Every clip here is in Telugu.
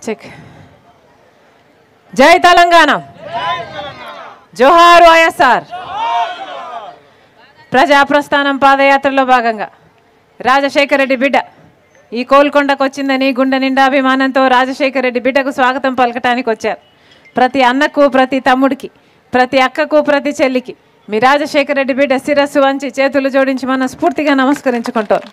చెక్ జై తెలంగాణ జోహారు వైఎస్ఆర్ ప్రజా ప్రస్థానం పాదయాత్రలో భాగంగా రాజశేఖర రెడ్డి బిడ్డ ఈ కోల్కొండకు వచ్చిందని గుండె నిండా అభిమానంతో రాజశేఖర రెడ్డి బిడ్డకు స్వాగతం పలకటానికి వచ్చారు ప్రతి అన్నకు ప్రతి తమ్ముడికి ప్రతి అక్కకు ప్రతి చెల్లికి మీ రాజశేఖర రెడ్డి బిడ్డ శిరస్సు వంచి చేతులు జోడించి మన స్ఫూర్తిగా నమస్కరించుకుంటారు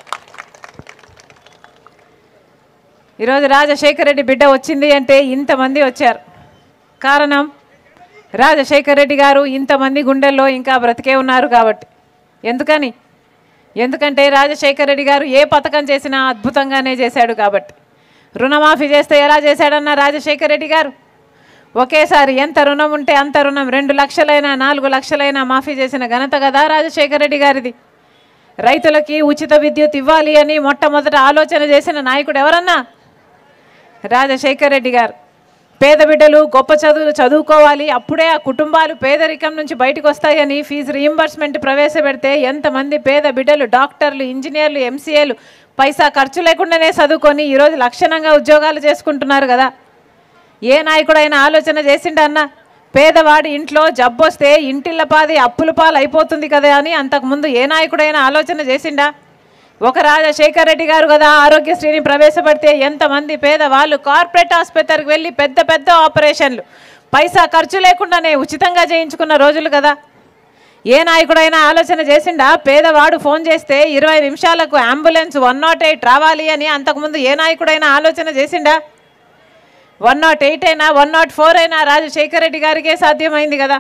ఈరోజు రాజశేఖర రెడ్డి బిడ్డ వచ్చింది అంటే ఇంతమంది వచ్చారు కారణం రాజశేఖర రెడ్డి గారు ఇంతమంది గుండెల్లో ఇంకా బ్రతికే ఉన్నారు కాబట్టి ఎందుకని ఎందుకంటే రాజశేఖర రెడ్డి గారు ఏ పథకం చేసినా అద్భుతంగానే చేశాడు కాబట్టి రుణమాఫీ చేస్తే ఎలా చేశాడన్న రాజశేఖర రెడ్డి గారు ఒకేసారి ఎంత రుణం ఉంటే అంత రుణం రెండు లక్షలైనా నాలుగు లక్షలైనా మాఫీ చేసిన ఘనత కదా రాజశేఖర రెడ్డి గారిది రైతులకి ఉచిత విద్యుత్ ఇవ్వాలి అని మొట్టమొదట ఆలోచన చేసిన నాయకుడు ఎవరన్నా రాజశేఖర్ రెడ్డి గారు పేద బిడ్డలు గొప్ప చదువులు చదువుకోవాలి అప్పుడే ఆ కుటుంబాలు పేదరికం నుంచి బయటకు వస్తాయని ఫీజు రీయింబర్స్మెంట్ ప్రవేశపెడితే ఎంతమంది పేద బిడ్డలు డాక్టర్లు ఇంజనీర్లు ఎంసీఏలు పైసా ఖర్చు లేకుండానే చదువుకొని ఈరోజు లక్షణంగా ఉద్యోగాలు చేసుకుంటున్నారు కదా ఏ నాయకుడైనా ఆలోచన చేసిండా అన్న పేదవాడి ఇంట్లో జబ్బొస్తే ఇంటిళ్ళ పాది అప్పుల పాలు అయిపోతుంది కదా అని అంతకుముందు ఏ నాయకుడైనా ఆలోచన చేసిండా ఒక రాజశేఖర్ రెడ్డి గారు కదా ఆరోగ్యశ్రీని ప్రవేశపెడితే ఎంతమంది పేదవాళ్ళు కార్పొరేట్ ఆసుపత్రికి వెళ్ళి పెద్ద పెద్ద ఆపరేషన్లు పైసా ఖర్చు లేకుండానే ఉచితంగా చేయించుకున్న రోజులు కదా ఏ నాయకుడైనా ఆలోచన చేసిండా పేదవాడు ఫోన్ చేస్తే ఇరవై నిమిషాలకు అంబులెన్స్ వన్ నాట్ ఎయిట్ రావాలి అని అంతకుముందు ఏ నాయకుడైనా ఆలోచన చేసిండా వన్ నాట్ ఎయిట్ అయినా వన్ నాట్ ఫోర్ అయినా రాజశేఖర రెడ్డి గారికే సాధ్యమైంది కదా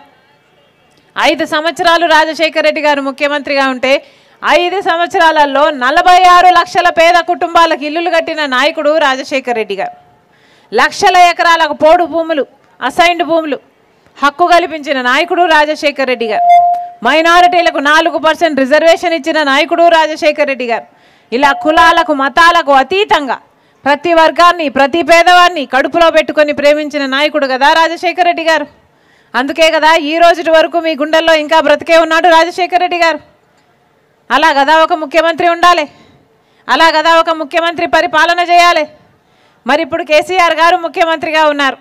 ఐదు సంవత్సరాలు రాజశేఖర రెడ్డి గారు ముఖ్యమంత్రిగా ఉంటే ఐదు సంవత్సరాలలో నలభై ఆరు లక్షల పేద కుటుంబాలకు ఇల్లులు కట్టిన నాయకుడు రాజశేఖర రెడ్డి గారు లక్షల ఎకరాలకు పోడు భూములు అసైన్డ్ భూములు హక్కు కల్పించిన నాయకుడు రాజశేఖర రెడ్డి గారు మైనారిటీలకు నాలుగు పర్సెంట్ రిజర్వేషన్ ఇచ్చిన నాయకుడు రాజశేఖర రెడ్డి గారు ఇలా కులాలకు మతాలకు అతీతంగా ప్రతి వర్గాన్ని ప్రతి పేదవాన్ని కడుపులో పెట్టుకొని ప్రేమించిన నాయకుడు కదా రాజశేఖర రెడ్డి గారు అందుకే కదా ఈ రోజు వరకు మీ గుండెల్లో ఇంకా బ్రతికే ఉన్నాడు రాజశేఖర రెడ్డి గారు అలా కదా ఒక ముఖ్యమంత్రి ఉండాలి అలా కదా ఒక ముఖ్యమంత్రి పరిపాలన చేయాలి మరి ఇప్పుడు కేసీఆర్ గారు ముఖ్యమంత్రిగా ఉన్నారు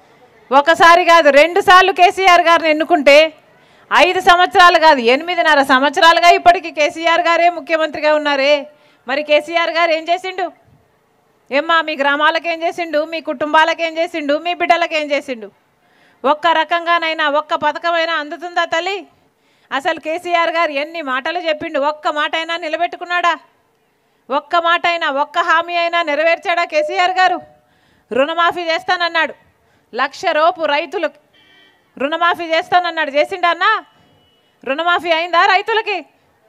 ఒకసారి కాదు రెండు సార్లు కేసీఆర్ గారిని ఎన్నుకుంటే ఐదు సంవత్సరాలు కాదు ఎనిమిదిన్నర సంవత్సరాలుగా ఇప్పటికి కేసీఆర్ గారే ముఖ్యమంత్రిగా ఉన్నారే మరి కేసీఆర్ గారు ఏం చేసిండు ఏమ్మా మీ గ్రామాలకు ఏం చేసిండు మీ కుటుంబాలకు ఏం చేసిండు మీ బిడ్డలకు ఏం చేసిండు ఒక్క రకంగానైనా ఒక్క పథకమైనా అందుతుందా తల్లి అసలు కేసీఆర్ గారు ఎన్ని మాటలు చెప్పిండు ఒక్క మాట అయినా నిలబెట్టుకున్నాడా ఒక్క మాట అయినా ఒక్క హామీ అయినా నెరవేర్చాడా కేసీఆర్ గారు రుణమాఫీ చేస్తానన్నాడు లక్ష రోపు రైతులకు రుణమాఫీ చేస్తానన్నాడు చేసిండా అన్నా రుణమాఫీ అయిందా రైతులకి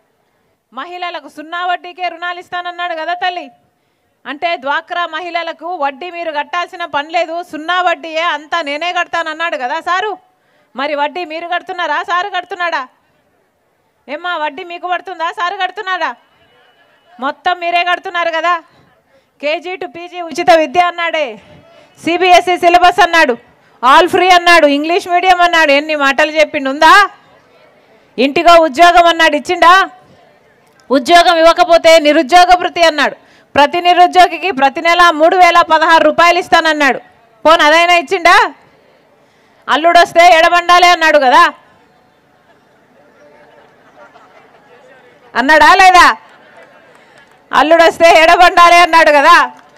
మహిళలకు సున్నా వడ్డీకే రుణాలు ఇస్తానన్నాడు కదా తల్లి అంటే డ్వాక్రా మహిళలకు వడ్డీ మీరు కట్టాల్సిన పని లేదు సున్నా వడ్డీయే అంతా నేనే కడతానన్నాడు కదా సారు మరి వడ్డీ మీరు కడుతున్నారా సారు కడుతున్నాడా ఏమ్మా వడ్డీ మీకు పడుతుందా సారు కడుతున్నాడా మొత్తం మీరే కడుతున్నారు కదా కేజీ టు పీజీ ఉచిత విద్య అన్నాడే సిబిఎస్ఈ సిలబస్ అన్నాడు ఆల్ ఫ్రీ అన్నాడు ఇంగ్లీష్ మీడియం అన్నాడు ఎన్ని మాటలు చెప్పిండు ఉందా ఇంటికో ఉద్యోగం అన్నాడు ఇచ్చిండా ఉద్యోగం ఇవ్వకపోతే నిరుద్యోగ భృతి అన్నాడు ప్రతి నిరుద్యోగికి ప్రతి నెల మూడు వేల పదహారు రూపాయలు ఇస్తానన్నాడు పోన్ అదైనా ఇచ్చిండా అల్లుడు వస్తే ఎడబండాలి అన్నాడు కదా అన్నాడా లేదా అల్లుడు వస్తే ఎడబండాలి అన్నాడు కదా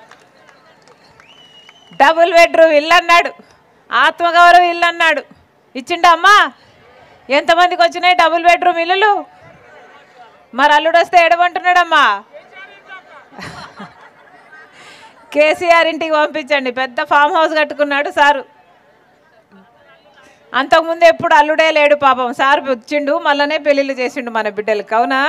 డబుల్ బెడ్రూమ్ ఇల్లు అన్నాడు ఆత్మగౌరవ ఇల్లు అన్నాడు ఇచ్చిండా అమ్మా ఎంతమందికి వచ్చినాయి డబుల్ బెడ్రూమ్ ఇల్లులు మరి అల్లుడు వస్తే ఎడబంటున్నాడమ్మా కేసీఆర్ ఇంటికి పంపించండి పెద్ద ఫామ్ హౌస్ కట్టుకున్నాడు సారు అంతకుముందు ఎప్పుడు అల్లుడే లేడు పాపం సార్ వచ్చిండు మళ్ళనే పెళ్ళిళ్ళు చేసిండు మన బిడ్డలకు అవునా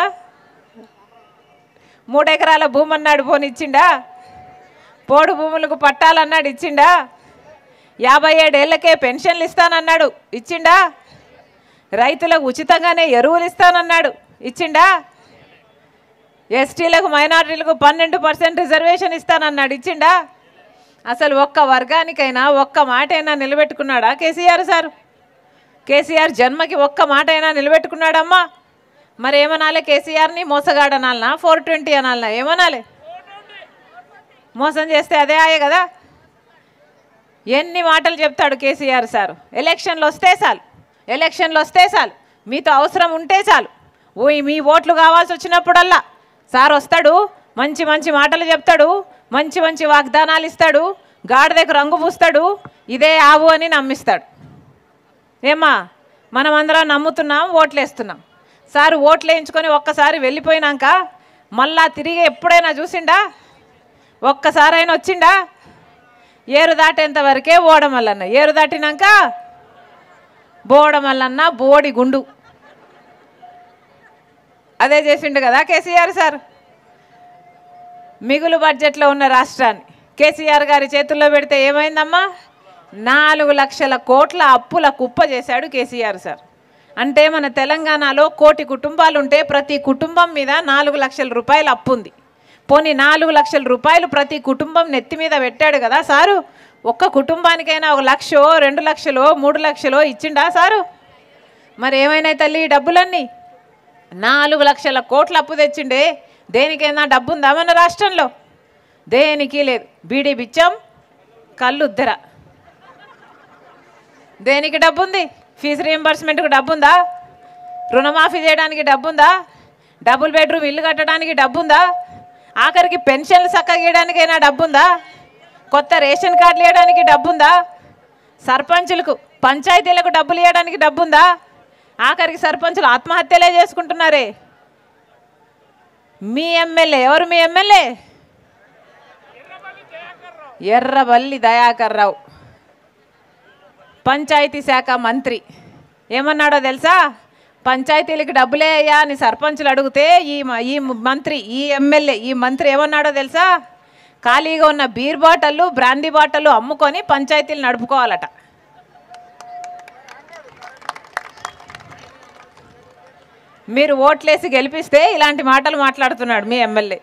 మూడెకరాల భూమి అన్నాడు పోని ఇచ్చిండా పోడు భూములకు పట్టాలన్నాడు ఇచ్చిండా యాభై ఏడేళ్లకే పెన్షన్లు ఇస్తానన్నాడు ఇచ్చిండా రైతులకు ఉచితంగానే ఎరువులు ఇస్తానన్నాడు ఇచ్చిండా ఎస్టీలకు మైనారిటీలకు పన్నెండు పర్సెంట్ రిజర్వేషన్ ఇస్తానన్నాడు ఇచ్చిండా అసలు ఒక్క వర్గానికైనా ఒక్క మాట అయినా నిలబెట్టుకున్నాడా కేసీఆర్ సార్ కేసీఆర్ జన్మకి ఒక్క మాట అయినా నిలబెట్టుకున్నాడమ్మా మరి ఏమనాలి కేసీఆర్ని మోసగాడనాలనా ఫోర్ ట్వంటీ అనాలనా ఏమనాలి మోసం చేస్తే అదే ఆయే కదా ఎన్ని మాటలు చెప్తాడు కేసీఆర్ సార్ ఎలక్షన్లు వస్తే చాలు ఎలక్షన్లు వస్తే చాలు మీతో అవసరం ఉంటే చాలు ఓ మీ ఓట్లు కావాల్సి వచ్చినప్పుడల్లా సార్ వస్తాడు మంచి మంచి మాటలు చెప్తాడు మంచి మంచి వాగ్దానాలు ఇస్తాడు గాడిదకు రంగు పూస్తాడు ఇదే ఆవు అని నమ్మిస్తాడు ఏమ్మా మనం అందరం నమ్ముతున్నాం ఓట్లేస్తున్నాం సార్ ఓట్లు వేయించుకొని ఒక్కసారి వెళ్ళిపోయినాక మళ్ళా తిరిగి ఎప్పుడైనా చూసిండా ఒక్కసారైనా వచ్చిండా ఏరు దాటేంత వరకే ఓడమల్లన్న ఏరు దాటినాక బోడమల్లన్న బోడి గుండు అదే చేసిండు కదా కేసీఆర్ సార్ మిగులు బడ్జెట్లో ఉన్న రాష్ట్రాన్ని కేసీఆర్ గారి చేతుల్లో పెడితే ఏమైందమ్మా నాలుగు లక్షల కోట్ల అప్పుల కుప్ప చేశాడు కేసీఆర్ సార్ అంటే మన తెలంగాణలో కోటి కుటుంబాలు ఉంటే ప్రతి కుటుంబం మీద నాలుగు లక్షల రూపాయలు అప్పు ఉంది పోనీ నాలుగు లక్షల రూపాయలు ప్రతి కుటుంబం నెత్తి మీద పెట్టాడు కదా సారు ఒక్క కుటుంబానికైనా ఒక లక్షో రెండు లక్షలో మూడు లక్షలో ఇచ్చిండా సారు మరి ఏమైనాయి తల్లి ఈ డబ్బులన్నీ నాలుగు లక్షల కోట్ల అప్పు తెచ్చిండే దేనికైనా డబ్బు ఉందా మన రాష్ట్రంలో దేనికి లేదు బీడీ బిచ్చం కళ్ళు ఉద్దర దేనికి డబ్బు ఉంది ఫీజు రియంబర్స్మెంట్కి డబ్బు ఉందా రుణమాఫీ చేయడానికి డబ్బు ఉందా డబుల్ బెడ్రూమ్ ఇల్లు కట్టడానికి డబ్బు ఉందా ఆఖరికి పెన్షన్లు చక్కగా ఇవ్వడానికైనా డబ్బు ఉందా కొత్త రేషన్ కార్డులు ఇవ్వడానికి డబ్బు ఉందా సర్పంచులకు పంచాయతీలకు డబ్బులు ఇవ్వడానికి డబ్బు ఉందా ఆఖరికి సర్పంచులు ఆత్మహత్యలే చేసుకుంటున్నారే మీ ఎమ్మెల్యే ఎవరు మీ ఎమ్మెల్యే ఎర్రబల్లి దయాకర్ రావు పంచాయతీ శాఖ మంత్రి ఏమన్నాడో తెలుసా పంచాయతీలకి డబ్బులే అయ్యా అని సర్పంచులు అడిగితే ఈ మ- ఈ మంత్రి ఈ ఎమ్మెల్యే ఈ మంత్రి ఏమన్నాడో తెలుసా ఖాళీగా ఉన్న బీర్ బాటళ్ళు బ్రాందీ బాటళ్ళు అమ్ముకొని పంచాయతీలు నడుపుకోవాలట మీరు ఓట్లేసి గెలిపిస్తే ఇలాంటి మాటలు మాట్లాడుతున్నాడు మీ ఎమ్మెల్యే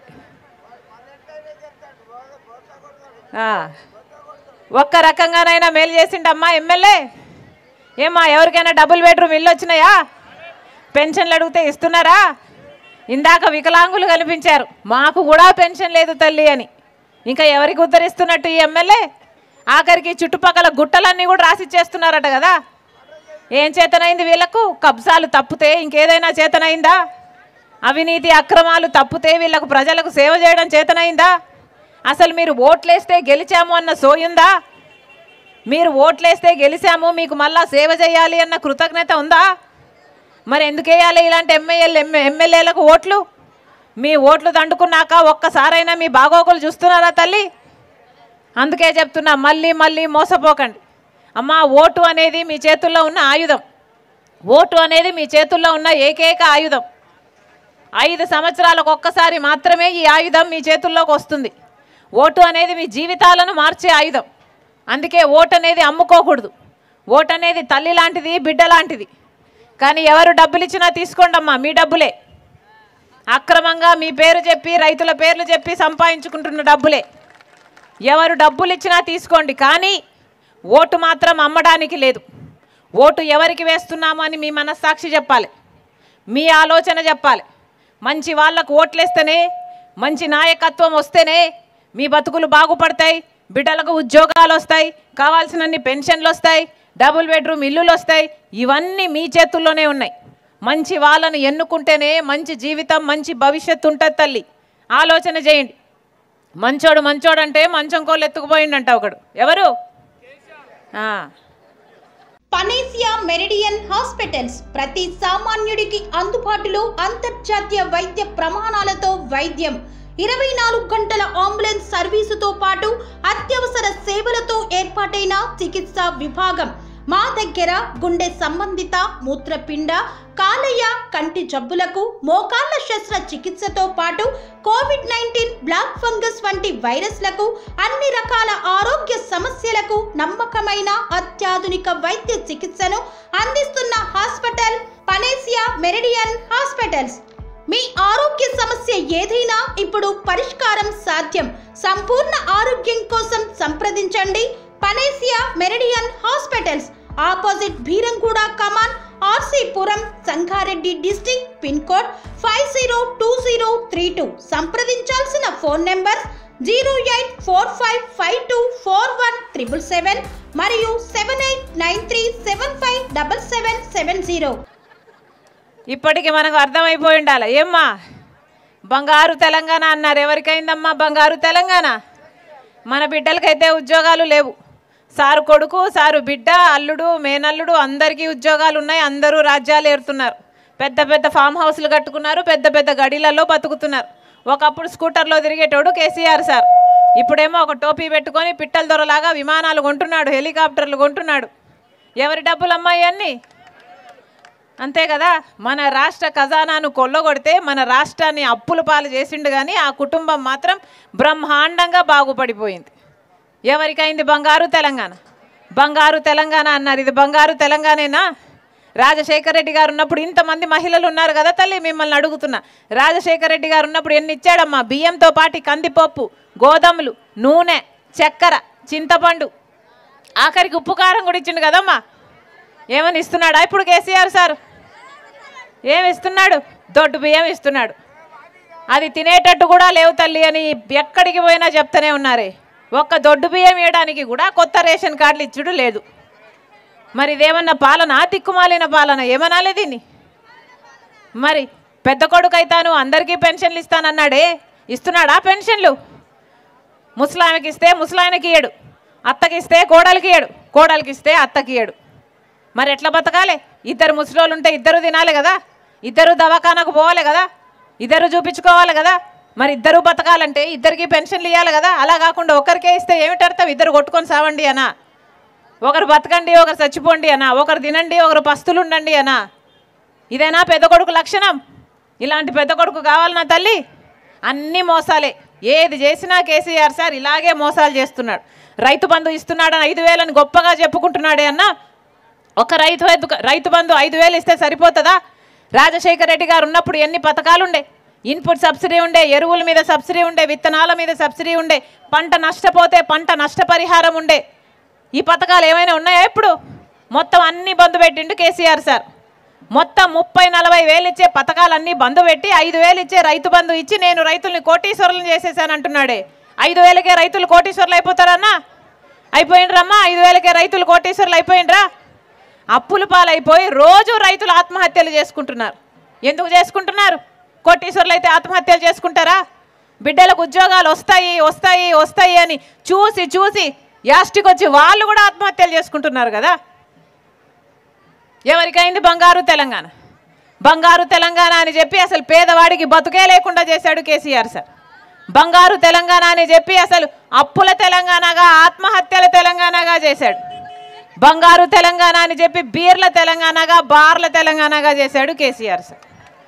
ఆ. ఒక్క రకంగానైనా మేలు చేసిండమ్మా ఎమ్మెల్యే ఏమ్మా ఎవరికైనా డబుల్ బెడ్రూమ్ ఇల్లు వచ్చినాయా పెన్షన్లు అడిగితే ఇస్తున్నారా ఇందాక వికలాంగులు కనిపించారు మాకు కూడా పెన్షన్ లేదు తల్లి అని ఇంకా ఎవరికి ఉద్ధరిస్తున్నట్టు ఈ ఎమ్మెల్యే ఆఖరికి చుట్టుపక్కల గుట్టలన్నీ కూడా రాసిచ్చేస్తున్నారట కదా ఏం చేతనైంది వీళ్ళకు కబ్జాలు తప్పితే ఇంకేదైనా చేతనైందా అవినీతి అక్రమాలు తప్పితే వీళ్ళకు ప్రజలకు సేవ చేయడం చేతనైందా అసలు మీరు ఓట్లేస్తే గెలిచాము అన్న సోయుందా మీరు ఓట్లేస్తే గెలిచాము మీకు మళ్ళా సేవ చేయాలి అన్న కృతజ్ఞత ఉందా మరి ఎందుకు వేయాలి ఇలాంటి ఎమ్మెల్యేలు ఎమ్మెల్యేలకు ఓట్లు మీ ఓట్లు దండుకున్నాక ఒక్కసారైనా మీ బాగోగులు చూస్తున్నారా తల్లి అందుకే చెప్తున్నా మళ్ళీ మళ్ళీ మోసపోకండి అమ్మా ఓటు అనేది మీ చేతుల్లో ఉన్న ఆయుధం ఓటు అనేది మీ చేతుల్లో ఉన్న ఏకైక ఆయుధం ఐదు సంవత్సరాలకు ఒక్కసారి మాత్రమే ఈ ఆయుధం మీ చేతుల్లోకి వస్తుంది ఓటు అనేది మీ జీవితాలను మార్చే ఆయుధం అందుకే ఓటు అనేది అమ్ముకోకూడదు ఓటు అనేది తల్లి లాంటిది బిడ్డ లాంటిది కానీ ఎవరు డబ్బులు ఇచ్చినా తీసుకోండమ్మా మీ డబ్బులే అక్రమంగా మీ పేరు చెప్పి రైతుల పేర్లు చెప్పి సంపాదించుకుంటున్న డబ్బులే ఎవరు డబ్బులు ఇచ్చినా తీసుకోండి కానీ ఓటు మాత్రం అమ్మడానికి లేదు ఓటు ఎవరికి వేస్తున్నాము అని మీ మనస్సాక్షి చెప్పాలి మీ ఆలోచన చెప్పాలి మంచి వాళ్ళకు ఓట్లేస్తేనే మంచి నాయకత్వం వస్తేనే మీ బతుకులు బాగుపడతాయి బిడ్డలకు ఉద్యోగాలు వస్తాయి కావాల్సినన్ని పెన్షన్లు వస్తాయి డబుల్ బెడ్రూమ్ ఇల్లులు వస్తాయి ఇవన్నీ మీ చేతుల్లోనే ఉన్నాయి మంచి వాళ్ళను ఎన్నుకుంటేనే మంచి జీవితం మంచి భవిష్యత్తు ఉంటుంది తల్లి ఆలోచన చేయండి మంచోడు మంచోడు అంటే మంచం కోళ్ళు ఎత్తుకుపోయిండంట ఒకడు ఎవరు ఆ. పనేసియా మెరిడియన్ హాస్పిటల్స్ ప్రతి సామాన్యుడికి అందుబాటులో అంతర్జాతీయ వైద్య ప్రమాణాలతో వైద్యం ఇరవై నాలుగు గంటల అంబులెన్స్ సర్వీసుతో పాటు అత్యవసర సేవలతో ఏర్పాటైన చికిత్సా విభాగం మా దగ్గర గుండె సంబంధిత మూత్రపిండ కాలేయ కంటి జబ్బులకు మోకాళ్ల శస్త్ర చికిత్సతో పాటు కోవిడ్ నైన్టీన్ బ్లాక్ ఫంగస్ వంటి వైరస్లకు అన్ని రకాల ఆరోగ్య సమస్యలకు నమ్మకమైన అత్యాధునిక వైద్య చికిత్సను అందిస్తున్న హాస్పిటల్ పనేసియా మెరిడియన్ హాస్పిటల్స్ మీ ఆరోగ్య సమస్య ఏదైనా ఇప్పుడు పరిష్కారం సాధ్యం సంపూర్ణ ఆరోగ్యం కోసం సంప్రదించండి Panacea Meridian Hospitals opposite Bheeramguda Kaman RC Puram Sangareddy district pin code five zero two zero three two సంప్రదించాల్సిన phone number zero eight four five five two four one triple seven మరియు seven eight nine three seven five double seven seven zero ఇప్పటికి మనకు అర్థమైపోయి ఉండాలి ఏమ్మా బంగారు తెలంగాణ అన్నారు ఎవరికైందమ్మా బంగారు తెలంగాణ మన బిడ్డలకైతే ఉద్యోగాలు లేవు సారు కొడుకు సారు బిడ్డ అల్లుడు మేనల్లుడు అందరికీ ఉద్యోగాలు ఉన్నాయి అందరూ రాజ్యాలు ఏరుతున్నారు పెద్ద పెద్ద ఫామ్ హౌస్లు కట్టుకున్నారు పెద్ద పెద్ద గడిలలో బతుకుతున్నారు ఒకప్పుడు స్కూటర్లో తిరిగేటోడు కేసీఆర్ సార్ ఇప్పుడేమో ఒక టోపీ పెట్టుకొని పిట్టల దొరలాగా విమానాలు కొంటున్నాడు హెలికాప్టర్లు కొంటున్నాడు ఎవరి డబ్బులమ్మా ఇవన్నీ అంతే కదా మన రాష్ట్ర ఖజానాను కొల్లగొడితే మన రాష్ట్రాన్ని అప్పుల పాలు చేసిండు కానీ ఆ కుటుంబం మాత్రం బ్రహ్మాండంగా బాగుపడిపోయింది ఎవరికైంది బంగారు తెలంగాణ బంగారు తెలంగాణ అన్నారు ఇది బంగారు తెలంగాణేనా రాజశేఖర రెడ్డి గారు ఉన్నప్పుడు ఇంతమంది మహిళలు ఉన్నారు కదా తల్లి మిమ్మల్ని అడుగుతున్నా రాజశేఖర రెడ్డి గారు ఉన్నప్పుడు ఎన్ని ఇచ్చాడమ్మా బియ్యంతో పాటు కందిపప్పు గోధుమలు నూనె చక్కెర చింతపండు ఆఖరికి ఉప్పు కారం కూడా ఇచ్చిండు కదమ్మా ఏమని ఇస్తున్నాడా ఇప్పుడు కేసీఆర్ సార్ ఏమి ఇస్తున్నాడు దొడ్డు బియ్యం ఇస్తున్నాడు అది తినేటట్టు కూడా లేవు తల్లి అని ఎక్కడికి పోయినా చెప్తూనే ఉన్నారే ఒక్క దొడ్డు బియ్యం ఇవ్వడానికి కూడా కొత్త రేషన్ కార్డులు ఇచ్చుడు లేదు మరి ఇదేమన్నా పాలన తిక్కుమాలిన పాలన ఏమనాలి దీన్ని మరి పెద్ద కొడుకు అయితాను అందరికీ పెన్షన్లు ఇస్తానన్నాడే ఇస్తున్నాడా పెన్షన్లు ముసలామెకి ఇస్తే ముసలాయనకి ఇయ్యడు అత్తకి ఇస్తే కోడలికి ఇయ్యడు కోడలికి ఇస్తే అత్తకి ఇయ్యడు మరి ఎట్లా బతకాలి ఇద్దరు ముసలోళ్ళు ఉంటే ఇద్దరు తినాలి కదా ఇద్దరు దవాఖానకు పోవాలి కదా ఇద్దరు చూపించుకోవాలి కదా మరి ఇద్దరు బతకాలంటే ఇద్దరికి పెన్షన్లు ఇవ్వాలి కదా అలా కాకుండా ఒకరికే ఇస్తే ఏమిటి అర్థం ఇద్దరు కొట్టుకొని సావండి అనా ఒకరు బతకండి ఒకరు చచ్చిపోండి అనా ఒకరు తినండి ఒకరు పస్తులు ఉండండి అనా ఇదేనా పెద్ద కొడుకు లక్షణం ఇలాంటి పెద్ద కొడుకు కావాలనా తల్లి అన్నీ మోసాలే ఏది చేసినా కేసీఆర్ సార్ ఇలాగే మోసాలు చేస్తున్నాడు రైతు బంధు ఇస్తున్నాడని ఐదు వేలని గొప్పగా చెప్పుకుంటున్నాడే అన్న ఒక రైతు ఎద్దు- రైతు బంధు ఐదు వేలు ఇస్తే సరిపోతుందా రాజశేఖర రెడ్డి గారు ఉన్నప్పుడు ఎన్ని పథకాలు ఉండే ఇన్పుట్ సబ్సిడీ ఉండే ఎరువుల మీద సబ్సిడీ ఉండే విత్తనాల మీద సబ్సిడీ ఉండే పంట నష్టపోతే పంట నష్టపరిహారం ఉండే ఈ పథకాలు ఏమైనా ఉన్నాయా ఇప్పుడు మొత్తం అన్ని బంద్ పెట్టిండు కేసీఆర్ సార్ మొత్తం ముప్పై నలభై వేలు ఇచ్చే పథకాలన్నీ బంద్ పెట్టి ఐదు వేలు ఇచ్చే రైతు బంధు ఇచ్చి నేను రైతుల్ని కోటీశ్వరులను చేసేసాను అంటున్నాడే ఐదు వేలకే రైతులు కోటీశ్వరులు అయిపోతారన్నా అయిపోయిండ్రమ్మా ఐదు వేలకే రైతులు కోటీశ్వరులు అయిపోయిండ్రా అప్పుల పాలైపోయి రోజు రైతులు ఆత్మహత్యలు చేసుకుంటున్నారు ఎందుకు చేసుకుంటున్నారు కోటీశ్వరులు అయితే ఆత్మహత్యలు చేసుకుంటారా బిడ్డలకు ఉద్యోగాలు వస్తాయి వస్తాయి వస్తాయి అని చూసి చూసి యాస్టికి వచ్చి వాళ్ళు కూడా ఆత్మహత్యలు చేసుకుంటున్నారు కదా ఎవరికైంది బంగారు తెలంగాణ బంగారు తెలంగాణ అని చెప్పి అసలు పేదవాడికి బతుకే లేకుండా చేశాడు కేసీఆర్ సార్ బంగారు తెలంగాణ అని చెప్పి అసలు అప్పుల తెలంగాణగా ఆత్మహత్యల తెలంగాణగా చేశాడు బంగారు తెలంగాణ అని చెప్పి బీర్ల తెలంగాణగా బార్ల తెలంగాణగా చేశాడు కేసీఆర్ సార్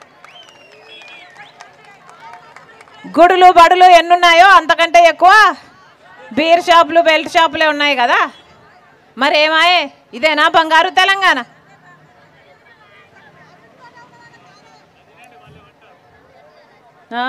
గుడులు బడులు ఎన్నున్నాయో అంతకంటే ఎక్కువ బీర్ షాపులు బెల్ట్ షాపులే ఉన్నాయి కదా మరి ఏమాయే ఇదేనా బంగారు తెలంగాణ ఆ?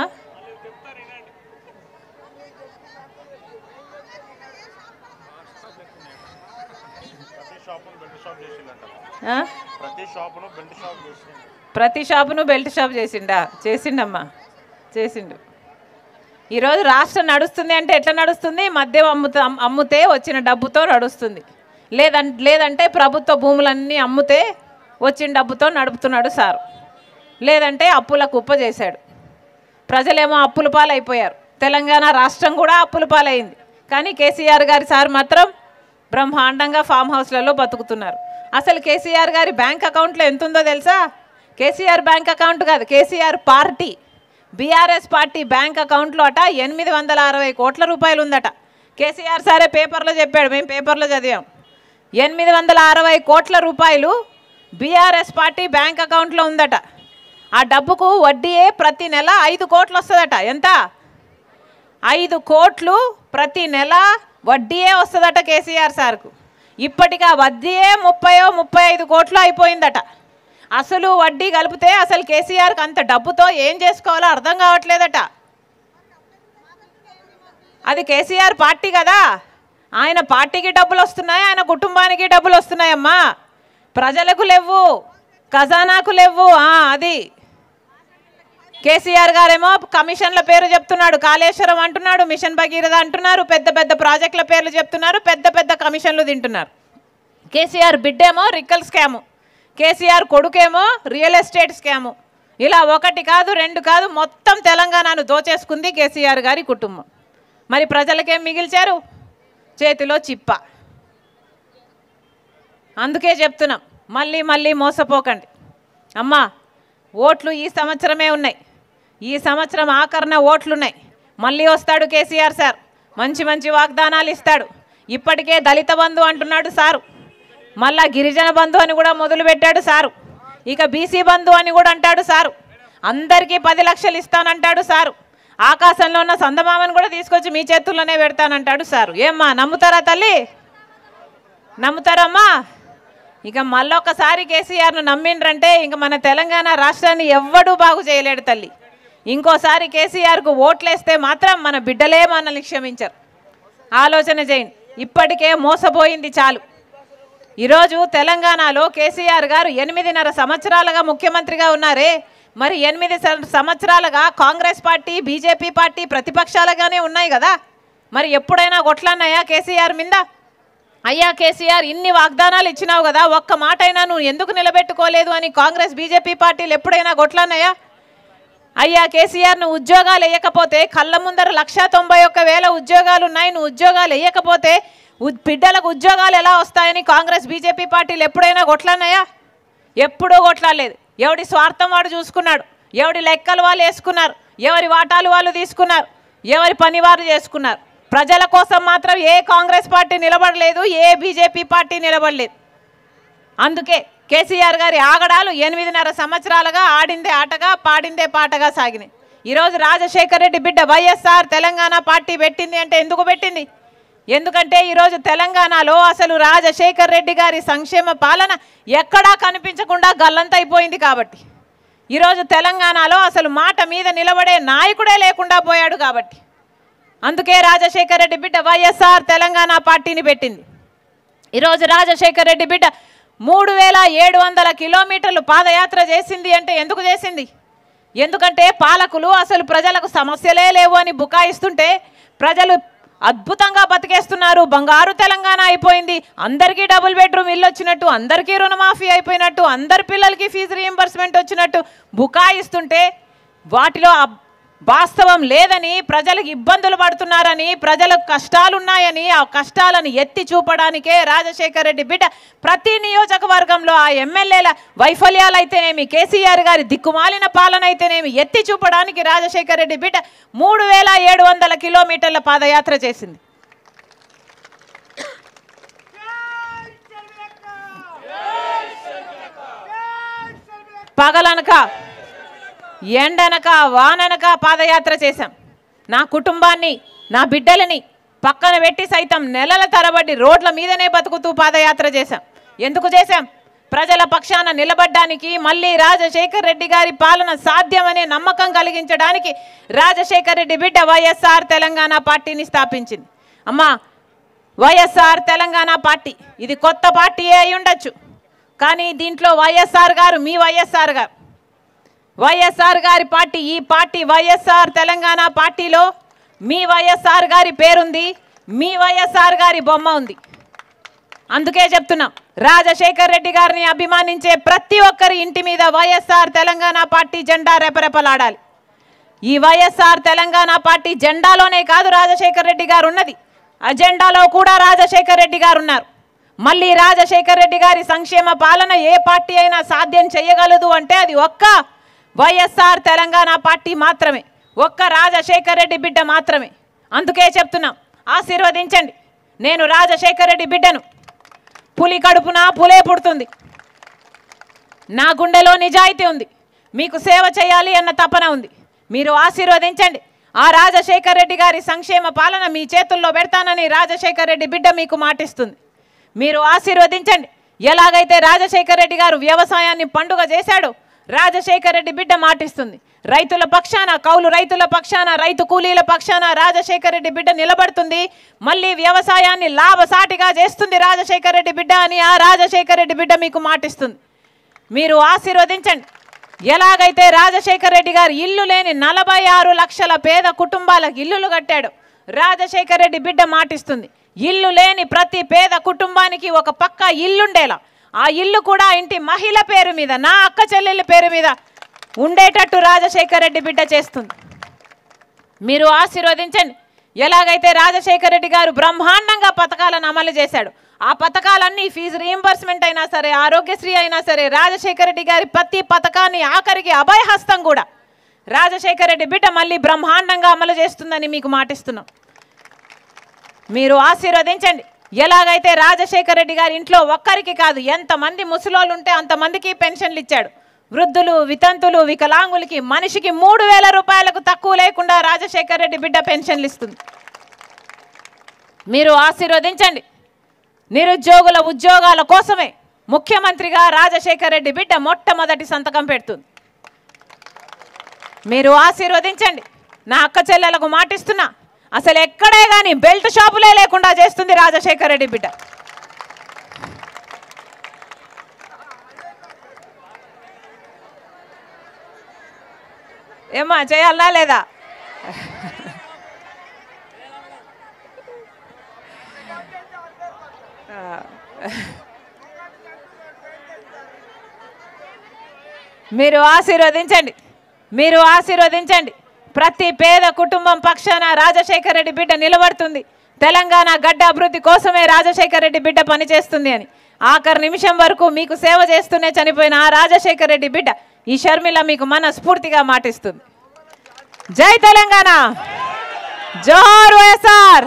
ఆ? ప్రతి షాపును బెల్ట్ షాప్ చేసిండు ప్రతి షాపును బెల్ట్ షాప్ చేసిండా చేసిండమ్మా చేసిండు ఈరోజు రాష్ట్రం నడుస్తుంది అంటే ఎట్లా నడుస్తుంది మద్యం అమ్ముత అమ్- అమ్ముతే వచ్చిన డబ్బుతో నడుస్తుంది లేదం లేదంటే ప్రభుత్వ భూములన్నీ అమ్ముతే వచ్చిన డబ్బుతో నడుపుతున్నాడు సార్ లేదంటే అప్పుల కుప్ప చేశాడు ప్రజలేమో అప్పుల పాలైపోయారు తెలంగాణ రాష్ట్రం కూడా అప్పుల పాలైంది కానీ కేసీఆర్ గారి సార్ మాత్రం బ్రహ్మాండంగా ఫామ్ హౌస్లలో బతుకుతున్నారు అసలు కేసీఆర్ గారి బ్యాంక్ అకౌంట్లో ఎంత ఉందో తెలుసా కేసీఆర్ బ్యాంక్ అకౌంట్ కాదు KCR party BRS party bank అకౌంట్లో అట ఎనిమిది వందల అరవై కోట్ల రూపాయలు ఉందట కేసీఆర్ సారే పేపర్లో చెప్పాడు మేము పేపర్లో చదివాం ఎనిమిది వందల అరవై కోట్ల రూపాయలు బీఆర్ఎస్ పార్టీ బ్యాంక్ అకౌంట్లో ఉందట ఆ డబ్బుకు వడ్డీయే ప్రతి నెల ఐదు కోట్లు వస్తుందట ఎంత ఐదు కోట్లు ప్రతి నెల వడ్డీయే వస్తుందట కేసీఆర్ సార్కు ఇప్పటికి ఆ వడ్డీయే ముప్పయో ముప్పై ఐదు కోట్లు అయిపోయిందట అసలు వడ్డీ కలిపితే అసలు కేసీఆర్కి అంత డబ్బుతో ఏం చేసుకోవాలో అర్థం కావట్లేదట అది కేసీఆర్ పార్టీ కదా ఆయన పార్టీకి డబ్బులు వస్తున్నాయి ఆయన కుటుంబానికి డబ్బులు వస్తున్నాయమ్మా ప్రజలకు లేవు ఖజానాకు లేవు ఆ, అది కేసీఆర్ గారేమో కమిషన్ల పేరు చెప్తున్నాడు కాళేశ్వరం అంటున్నాడు మిషన్ భగీరథ అంటున్నారు పెద్ద పెద్ద ప్రాజెక్టుల పేర్లు చెప్తున్నారు పెద్ద పెద్ద కమిషన్లు తింటున్నారు కేసీఆర్ బిడ్డేమో రిక్కల్ స్కాము కేసీఆర్ కొడుకేమో రియల్ ఎస్టేట్ స్కాము ఇలా ఒకటి కాదు రెండు కాదు మొత్తం తెలంగాణను దోచేసుకుంది కేసీఆర్ గారి కుటుంబం మరి ప్రజలకేం మిగిల్చారు చేతిలో చిప్ప అందుకే చెప్తున్నాం మళ్ళీ మళ్ళీ మోసపోకండి అమ్మా ఓట్లు ఈ సంవత్సరమే ఉన్నాయి ఈ సంవత్సరం ఆఖరణ ఓట్లున్నాయి మళ్ళీ వస్తాడు కేసీఆర్ సార్ మంచి మంచి వాగ్దానాలు ఇస్తాడు ఇప్పటికే దళిత బంధు అంటున్నాడు సారు మళ్ళా గిరిజన బంధు అని కూడా మొదలుపెట్టాడు సారు ఇక బీసీ బంధు అని కూడా అంటాడు సారు అందరికీ పది లక్షలు ఇస్తానంటాడు సారు ఆకాశంలో ఉన్న సందమామని కూడా తీసుకొచ్చి మీ చేతుల్లోనే పెడతానంటాడు సారు ఏమ్మా నమ్ముతారా తల్లి నమ్ముతారమ్మా ఇక మళ్ళొకసారి కేసీఆర్ను నమ్మిండ్రంటే ఇంక మన తెలంగాణ రాష్ట్రాన్ని ఎవ్వడూ బాగు చేయలేడు తల్లి ఇంకోసారి కేసీఆర్కు ఓట్లేస్తే మాత్రం మన బిడ్డలే మనల్ని క్షమించరు ఆలోచన చేయండి ఇప్పటికే మోసపోయింది చాలు ఈరోజు తెలంగాణలో కేసీఆర్ గారు ఎనిమిదిన్నర సంవత్సరాలుగా ముఖ్యమంత్రిగా ఉన్నారే మరి ఎనిమిది సం- సంవత్సరాలుగా కాంగ్రెస్ పార్టీ బీజేపీ పార్టీ ప్రతిపక్షాలుగానే ఉన్నాయి కదా మరి ఎప్పుడైనా కొట్లాన్నాయా కేసీఆర్ మీద అయ్యా కేసీఆర్ ఇన్ని వాగ్దానాలు ఇచ్చినావు కదా ఒక్క మాట అయినా నువ్వు ఎందుకు నిలబెట్టుకోలేదు అని కాంగ్రెస్ బీజేపీ పార్టీలు ఎప్పుడైనా కొట్లాన్నాయా అయ్యా కేసీఆర్ నువ్వు ఉద్యోగాలు వేయకపోతే కళ్ళ ముందర లక్ష తొంభై ఒక్క వేల ఉద్యోగాలు ఉన్నాయి నువ్వు ఉద్యోగాలు వేయకపోతే ఉ- బిడ్డలకు ఉద్యోగాలు ఎలా వస్తాయని కాంగ్రెస్ బీజేపీ పార్టీలు ఎప్పుడైనా కొట్లాన్నాయా ఎప్పుడూ కొట్లాడలేదు ఎవడి స్వార్థం వాడు చూసుకున్నాడు ఎవడి లెక్కలు వాళ్ళు వేసుకున్నారు ఎవరి వాటాలు వాళ్ళు తీసుకున్నారు ఎవరి పని వారు చేసుకున్నారు ప్రజల కోసం మాత్రం ఏ కాంగ్రెస్ పార్టీ నిలబడలేదు ఏ బీజేపీ పార్టీ నిలబడలేదు అందుకే కేసీఆర్ గారి ఆగడాలు ఎనిమిదిన్నర సంవత్సరాలుగా ఆడిందే ఆటగా పాడిందే పాటగా సాగినాయి ఈరోజు రాజశేఖర్ రెడ్డి బిడ్డ వైఎస్ఆర్ తెలంగాణ పార్టీ పెట్టింది అంటే ఎందుకు పెట్టింది ఎందుకంటే ఈరోజు తెలంగాణలో అసలు రాజశేఖర్ రెడ్డి గారి సంక్షేమ పాలన ఎక్కడా కనిపించకుండా గల్లంతైపోయింది కాబట్టి ఈరోజు తెలంగాణలో అసలు మాట మీద నిలబడే నాయకుడే లేకుండా పోయాడు కాబట్టి అందుకే రాజశేఖర్ రెడ్డి బిడ్డ వైఎస్ఆర్ తెలంగాణ పార్టీని పెట్టింది ఈరోజు రాజశేఖర్ రెడ్డి బిడ్డ మూడు వేల ఏడు వందల కిలోమీటర్లు పాదయాత్ర చేసింది అంటే ఎందుకు చేసింది ఎందుకంటే పాలకులు అసలు ప్రజలకు సమస్యలే లేవు అని బుకాయిస్తుంటే ప్రజలు అద్భుతంగా బతికేస్తున్నారు బంగారు తెలంగాణ అయిపోయింది అందరికీ డబుల్ బెడ్రూమ్ ఇల్లు వచ్చినట్టు అందరికీ రుణమాఫీ అయిపోయినట్టు అందరి పిల్లలకి ఫీజు రీఎంబర్స్మెంట్ వచ్చినట్టు బుకాయిస్తుంటే వాటిలో అబ్- వాస్తవం లేదని ప్రజలకు ఇబ్బందులు పడుతున్నారని ప్రజలకు కష్టాలున్నాయని ఆ కష్టాలను ఎత్తి చూపడానికే రాజశేఖర్ రెడ్డి బిడ్డ ప్రతి నియోజకవర్గంలో ఆ ఎమ్మెల్యేల వైఫల్యాలు అయితేనేమి కేసీఆర్ గారి దిక్కుమాలిన పాలన అయితేనేమి ఎత్తి చూపడానికి రాజశేఖర్ రెడ్డి బిడ్డ మూడు వేల ఏడు వందల కిలోమీటర్ల పాదయాత్ర చేసింది పగలనక ఎండనక వాననక పాదయాత్ర చేశాం నా కుటుంబాన్ని నా బిడ్డలని పక్కన పెట్టి సైతం నెలల తరబడి రోడ్ల మీదనే బతుకుతూ పాదయాత్ర చేశాం ఎందుకు చేశాం ప్రజల పక్షాన నిలబడ్డానికి మళ్ళీ రాజశేఖర్ రెడ్డి గారి పాలన సాధ్యమనే నమ్మకం కలిగించడానికి రాజశేఖర్ రెడ్డి బిడ్డ వైఎస్ఆర్ తెలంగాణ పార్టీని స్థాపించింది అమ్మా వైఎస్ఆర్ తెలంగాణ పార్టీ ఇది కొత్త పార్టీయే అయి ఉండొచ్చు కానీ దీంట్లో వైఎస్ఆర్ గారు మీ వైఎస్ఆర్ గారు వైఎస్ఆర్ గారి పార్టీ ఈ పార్టీ వైఎస్ఆర్ తెలంగాణ పార్టీలో మీ వైఎస్ఆర్ గారి పేరుంది మీ వైఎస్ఆర్ గారి బొమ్మ ఉంది అందుకే చెప్తున్నాం రాజశేఖర్ రెడ్డి గారిని అభిమానించే ప్రతి ఒక్కరి ఇంటి మీద వైఎస్ఆర్ తెలంగాణ పార్టీ జెండా రెపరెపలాడాలి ఈ వైఎస్ఆర్ తెలంగాణ పార్టీ జెండాలోనే కాదు రాజశేఖర్ రెడ్డి గారు ఉన్నది అజెండాలో కూడా రాజశేఖర్ రెడ్డి గారు ఉన్నారు మళ్ళీ రాజశేఖర్ రెడ్డి గారి సంక్షేమ పాలన ఏ పార్టీ అయినా సాధ్యం చేయగలదు అంటే అది ఒక్క వైఎస్ఆర్ తెలంగాణ పార్టీ మాత్రమే ఒక్క రాజశేఖర్ రెడ్డి బిడ్డ మాత్రమే అందుకే చెప్తున్నాం ఆశీర్వదించండి నేను రాజశేఖర్ రెడ్డి బిడ్డను పులి కడుపున పులే పుడుతుంది నా గుండెలో నిజాయితీ ఉంది మీకు సేవ చేయాలి అన్న తపన ఉంది మీరు ఆశీర్వదించండి ఆ రాజశేఖర్ రెడ్డి గారి సంక్షేమ పాలన మీ చేతుల్లో పెడతానని రాజశేఖర్ రెడ్డి బిడ్డ మీకు మాటిస్తుంది మీరు ఆశీర్వదించండి ఎలాగైతే రాజశేఖర్ రెడ్డి గారు వ్యవసాయాన్ని పండుగ చేశాడో రాజశేఖర్ రెడ్డి బిడ్డ మాటిస్తుంది రైతుల పక్షాన కౌలు రైతుల పక్షాన రైతు కూలీల పక్షాన రాజశేఖర్ రెడ్డి బిడ్డ నిలబడుతుంది మళ్ళీ వ్యవసాయాన్ని లాభసాటిగా చేస్తుంది రాజశేఖర్ రెడ్డి బిడ్డ అని ఆ రాజశేఖర్ రెడ్డి బిడ్డ మీకు మాటిస్తుంది మీరు ఆశీర్వదించండి ఎలాగైతే రాజశేఖర రెడ్డి గారు ఇల్లు లేని నలభై ఆరు లక్షల పేద కుటుంబాలకు ఇల్లులు కట్టాడు రాజశేఖర రెడ్డి బిడ్డ మాటిస్తుంది ఇల్లు లేని ప్రతి పేద కుటుంబానికి ఒక పక్క ఇల్లుండేలా ఆ ఇల్లు కూడా ఇంటి మహిళ పేరు మీద నా అక్క చెల్లెళ్ళ పేరు మీద ఉండేటట్టు రాజశేఖర రెడ్డి బిడ్డ చేస్తుంది మీరు ఆశీర్వదించండి ఎలాగైతే రాజశేఖర రెడ్డి గారు బ్రహ్మాండంగా పథకాలను అమలు చేశాడు ఆ పథకాలన్నీ ఫీజు రీయింబర్స్మెంట్ అయినా సరే ఆరోగ్యశ్రీ అయినా సరే రాజశేఖర రెడ్డి గారి ప్రతి పథకాన్ని ఆఖరికి అభయహస్తం కూడా రాజశేఖర రెడ్డి బిడ్డ మళ్ళీ బ్రహ్మాండంగా అమలు చేస్తుందని మీకు మాటిస్తున్నాం మీరు ఆశీర్వదించండి ఎలాగైతే రాజశేఖర రెడ్డి గారి ఇంట్లో ఒక్కరికి కాదు ఎంతమంది ముసలోళ్ళు ఉంటే అంతమందికి పెన్షన్లు ఇచ్చాడు వృద్ధులు వితంతులు వికలాంగులకి మనిషికి మూడు వేల రూపాయలకు తక్కువ లేకుండా రాజశేఖర రెడ్డి బిడ్డ పెన్షన్లు ఇస్తుంది మీరు ఆశీర్వదించండి నిరుద్యోగుల ఉద్యోగాల కోసమే ముఖ్యమంత్రిగా రాజశేఖర రెడ్డి బిడ్డ మొట్టమొదటి సంతకం పెడుతుంది మీరు ఆశీర్వదించండి నా అక్క చెల్లెలకు మాటిస్తున్నా అసలు ఎక్కడే కానీ బెల్ట్ షాపులే లేకుండా చేస్తుంది రాజశేఖర రెడ్డి బిడ్డ ఏమ్మా చేయాలా లేదా మీరు ఆశీర్వదించండి మీరు ఆశీర్వదించండి ప్రతి పేద కుటుంబం పక్షాన రాజశేఖర రెడ్డి బిడ్డ నిలబడుతుంది తెలంగాణ గడ్డ అభివృద్ధి కోసమే రాజశేఖర రెడ్డి బిడ్డ పనిచేస్తుంది అని ఆఖరి నిమిషం వరకు మీకు సేవ చేస్తూనే చనిపోయిన ఆ రాజశేఖర రెడ్డి బిడ్డ ఈ షర్మిల మీకు మనస్ఫూర్తిగా మాటిస్తుంది జై తెలంగాణ జోహార్ వైఎస్ఆర్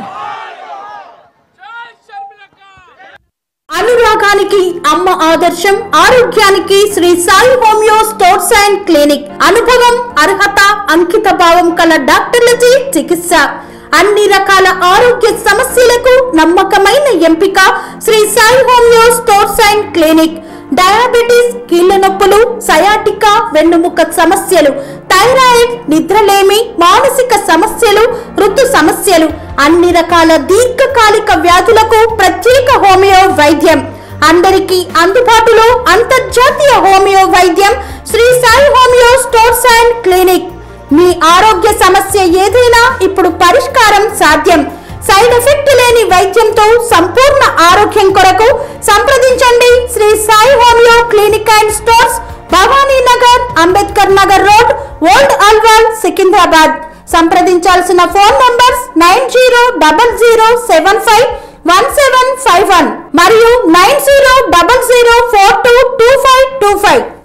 అనురాగానికి అమ్మ ఆదర్శం ఆరోగ్యానికి Shri Sai homeo stores and clinic అనుభవం అర్హత అంకిత భావం కల డాక్టర్లచే చికిత్స అన్ని రకాల ఆరోగ్య సమస్యలకు నమ్మకమైన ఎంపిక Shri Sai homeo stores and clinic diabetes కీళ్ల నొప్పులు సయాటికా వెన్నుముక సమస్యలు థైరాయిడ్ నిద్రలేమి మానసిక సమస్యలు ఋతు సమస్యలు అన్ని రకాల దీర్ఘకాలిక వ్యాధులకు ప్రత్యేక హోమియో వైద్యం అందరికీ అందుబాటులో అంతర్జాతీయ హోమియో వైద్యం Shri Sai homeo stores and clinic మీ ఆరోగ్య సమస్య ఏదైనా ఇప్పుడు పరిష్కారం సాధ్యం సైడ్ ఎఫెక్ట్ లేని వైద్యంతో సంపూర్ణ ఆరోగ్యం కొరకు సంప్రదించండి Shri Sai homeo clinic and stores Bhavani Nagar Ambedkar Nagar road old Alwal Secunderabad సంప్రదించాల్సిన phone numbers nine zero double zero seven five one seven five one మరియు